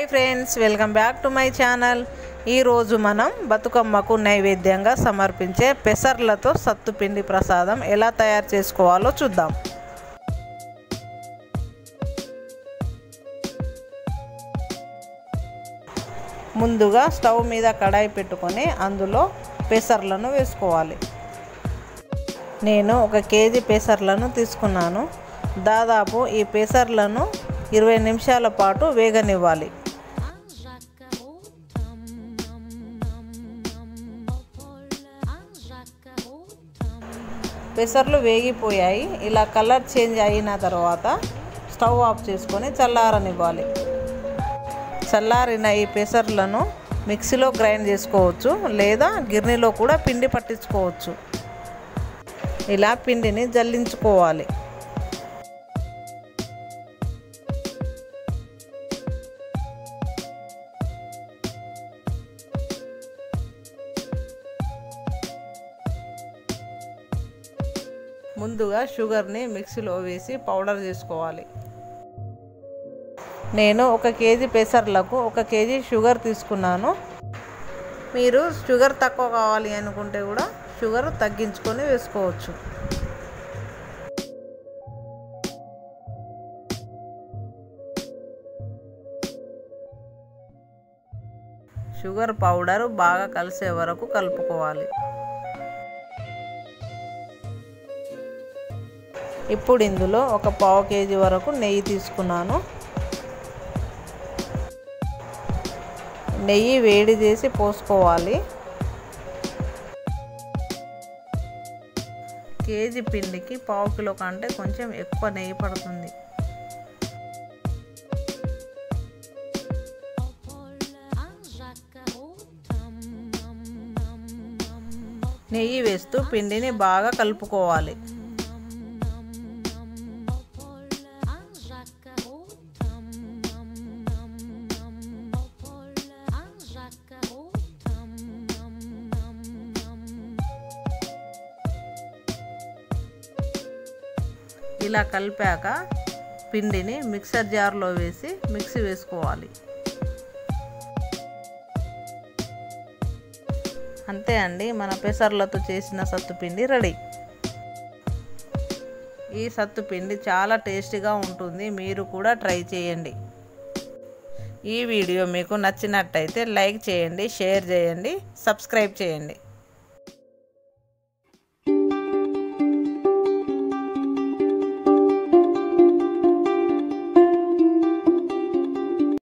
hi friends welcome back to my channel ఈరోజు మనం బతుకమ్మకు నైవేద్యంగా సమర్పించే పెసర్లతో సత్తుపిండి ప్రసాదం ఎలా తయారు చేసుకోవాలో చూద్దాం ముందుగా స్టవ్ మీద కడాయి పెట్టుకొని అందులో పెసర్లను వేసుకోవాలి నేను ఒక కేజీ పెసర్లను తీసుకున్నాను దాదాపు ఈ పెసర్లను ఇరవై నిమిషాల పాటు వేగనివ్వాలి పెసర్లు వేగిపోయాయి ఇలా కలర్ చేంజ్ అయిన తర్వాత స్టవ్ ఆఫ్ చేసుకొని చల్లారనివ్వాలి చల్లారిన ఈ పెసర్లను మిక్సీలో గ్రైండ్ చేసుకోవచ్చు లేదా గిర్నీలో కూడా పిండి పట్టించుకోవచ్చు ఇలా పిండిని జల్లించుకోవాలి ముందుగా షుగర్ని మిక్సీలో వేసి పౌడర్ చేసుకోవాలి నేను ఒక కేజీ పెసర్లకు ఒక కేజీ షుగర్ తీసుకున్నాను మీరు షుగర్ తక్కువ కావాలి అనుకుంటే కూడా షుగర్ తగ్గించుకొని వేసుకోవచ్చు షుగర్ పౌడర్ బాగా కలిసే వరకు కలుపుకోవాలి ఇప్పుడు ఇందులో ఒక పావు కేజీ వరకు నెయ్యి తీసుకున్నాను నెయ్యి వేడి చేసి పోసుకోవాలి కేజీ పిండికి పావు కిలో కంటే కొంచెం ఎక్కువ నెయ్యి పడుతుంది నెయ్యి వేస్తూ పిండిని బాగా కలుపుకోవాలి ఇలా కలిపాక పిండిని మిక్సర్ జార్లో వేసి మిక్సీ వేసుకోవాలి అంతే అండి మన పెసర్లతో చేసిన సత్తుపిండి రెడీ ఈ సత్తుపిండి చాలా టేస్టీగా ఉంటుంది మీరు కూడా ట్రై చేయండి ఈ వీడియో మీకు నచ్చినట్టయితే లైక్ చేయండి షేర్ చేయండి సబ్స్క్రైబ్ చేయండి